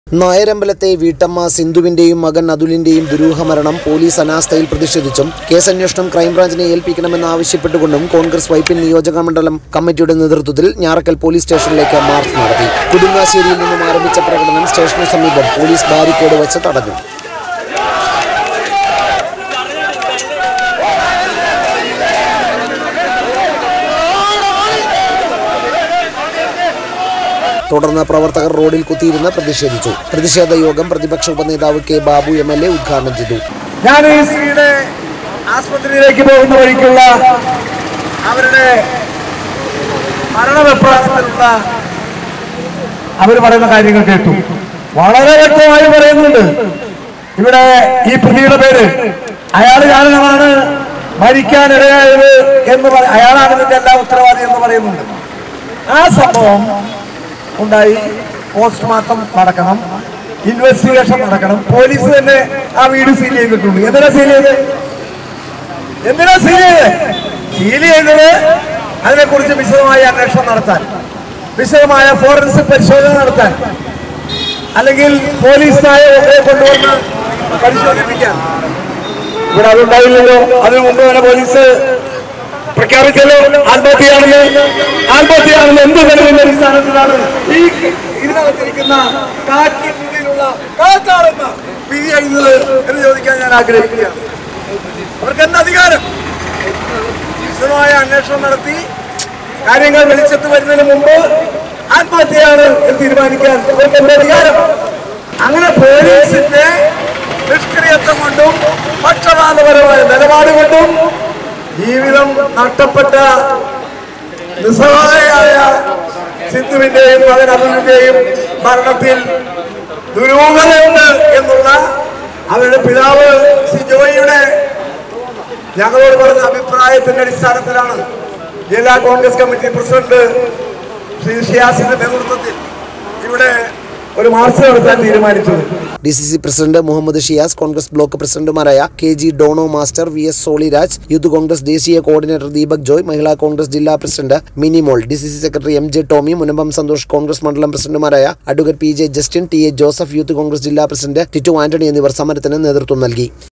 നായരമ്പലത്തെ വീട്ടമ്മ സിന്ധുവിന്റെയും മകൻ അതുലിന്റെയും ദുരൂഹമരണം പോലീസ് അനാസ്ഥയിൽ പ്രതിഷേധിച്ചും കേസന്വേഷണം ക്രൈംബ്രാഞ്ചിനെ ഏൽപ്പിക്കണമെന്നാവശ്യപ്പെട്ടുകൊണ്ടും കോൺഗ്രസ് വൈപ്പിൻ നിയോജക മണ്ഡലം കമ്മിറ്റിയുടെ നേതൃത്വത്തിൽ ഞാറക്കൽ പോലീസ് സ്റ്റേഷനിലേക്ക് മാർച്ച് നടത്തി കുടുങ്ങാശ്ശേരിയിൽ നിന്നും ആരംഭിച്ച പ്രകടനം സ്റ്റേഷന് സമീപം പോലീസ് ബാരിക്കേഡ് വെച്ച് തടഞ്ഞു തുടർന്ന് പ്രവർത്തകർ റോഡിൽ കുത്തിയിരുന്ന് പ്രതിഷേധിച്ചു പ്രതിഷേധ യോഗം പ്രതിപക്ഷ ഉപനേതാവ് K Babu M L A ഉദ്ഘാടനം ചെയ്തു ഞാൻ ഈ സ്ത്രീയുടെ ആസ്പത്രിയിലേക്ക് പോകുന്ന വഴിക്കുള്ള അവരുടെ മരണവെപ്രാളത്തിലുള്ള അവർ പറയുന്ന കാര്യങ്ങൾ കേട്ടു വളരെ വ്യക്തമായി പറയുന്നുണ്ട് ഇവിടെ ഈ പ്രതിയുടെ പേര് അയാൾ കാരണമാണ് മരിക്കാനിടയായത് എന്ന് പറ- അയാളാണ് ഇതിന്റെ എല്ലാ ഉത്തരവാദി എന്ന് പറയുന്നുണ്ട് ആ സംഭവം ഉണ്ടായി പോസ്റ്റ്മോർട്ടം നടക്കണം ഇൻവെസ്റ്റിഗേഷൻ നടക്കണം പോലീസ് തന്നെ ആ വീട് സീൽ ചെയ്തിട്ടുണ്ട് എന്തിനാ സീൽ ചെയ്ത് എന്തിനാ സീൽ ചെയ്ത് സീൽ ചെയ്തത് അതിനെക്കുറിച്ച് വിശദമായ അന്വേഷണം നടത്താൻ വിശദമായ ഫോറൻസിക് പരിശോധന നടത്താൻ അല്ലെങ്കിൽ പോലീസ് നായകരെ കൊണ്ടുവന്ന് പരിശോധിപ്പിക്കാൻ ഇവിടെ അതുണ്ടായില്ലല്ലോ അതിനു മുമ്പ് തന്നെ പോലീസ് പ്രഖ്യാപിച്ചല്ലോ ആത്മഹത്യയാണെന്ന് ആത്മഹത്യയാണെന്ന് എന്ത് തെളിവിന്റെ അടിസ്ഥാനത്തിലാണ് ഈ ഇതിനകത്തിരിക്കുന്ന കാറ്റിനുള്ളിലുള്ള കാറ്റാണെന്ന് വിധി എഴുതുന്നത് എന്ന് ചോദിക്കാൻ ഞാൻ ആഗ്രഹിക്കുകയാണ് അവർക്ക് എന്ത് അധികാരം വിശദമായ അന്വേഷണം നടത്തി കാര്യങ്ങൾ വെളിച്ചത്ത് വരുന്നതിന് മുമ്പ് ആത്മഹത്യയാണ് എന്ന് തീരുമാനിക്കാൻ അവർക്ക് എന്ത് അധികാരം അങ്ങനെ പോലീസിന്റെ നിഷ്ക്രിയത്വം കൊണ്ടും പക്ഷപാതപരമായ നിലപാട് കൊണ്ടും ജീവിതം നഷ്ടപ്പെട്ട നിസ്സഹായായ സിന്ധുവിന്റെയും മകൻ അതുലിന്റെയും മരണത്തിൽ ദുരൂഹതയുണ്ട് എന്നുള്ള അവരുടെ പിതാവ് ശ്രീ ജോയിയുടെ ഞങ്ങളോട് പറഞ്ഞ അഭിപ്രായത്തിന്റെ അടിസ്ഥാനത്തിലാണ് ജില്ലാ കോൺഗ്രസ് കമ്മിറ്റി പ്രസിഡന്റ് ശ്രീ ഷിയാസിന്റെ നേതൃത്വത്തിൽ ഇവിടെ ഒരു മാർച്ച് നടത്താൻ തീരുമാനിച്ചത് D C C president Muhammad Shiyas Congress block പ്രസിഡന്റുമാരായ K G Dono master V S Soliraj youth Congress ദേശീയ കോർഡിനേറ്റർ ദീപക് ജോയ് മഹിളാ കോൺഗ്രസ് ജില്ലാ president Minimol D C C secretary M J Tomy Munambam Santhosh Congress മണ്ഡലം പ്രസിഡന്റുമാരായ advocate P J Justin T A Joseph youth Congress ജില്ലാ പ്രസിഡന്റ് ടിറ്റു ആന്റണി എന്നിവർ സമരത്തിന് നേതൃത്വം നൽകി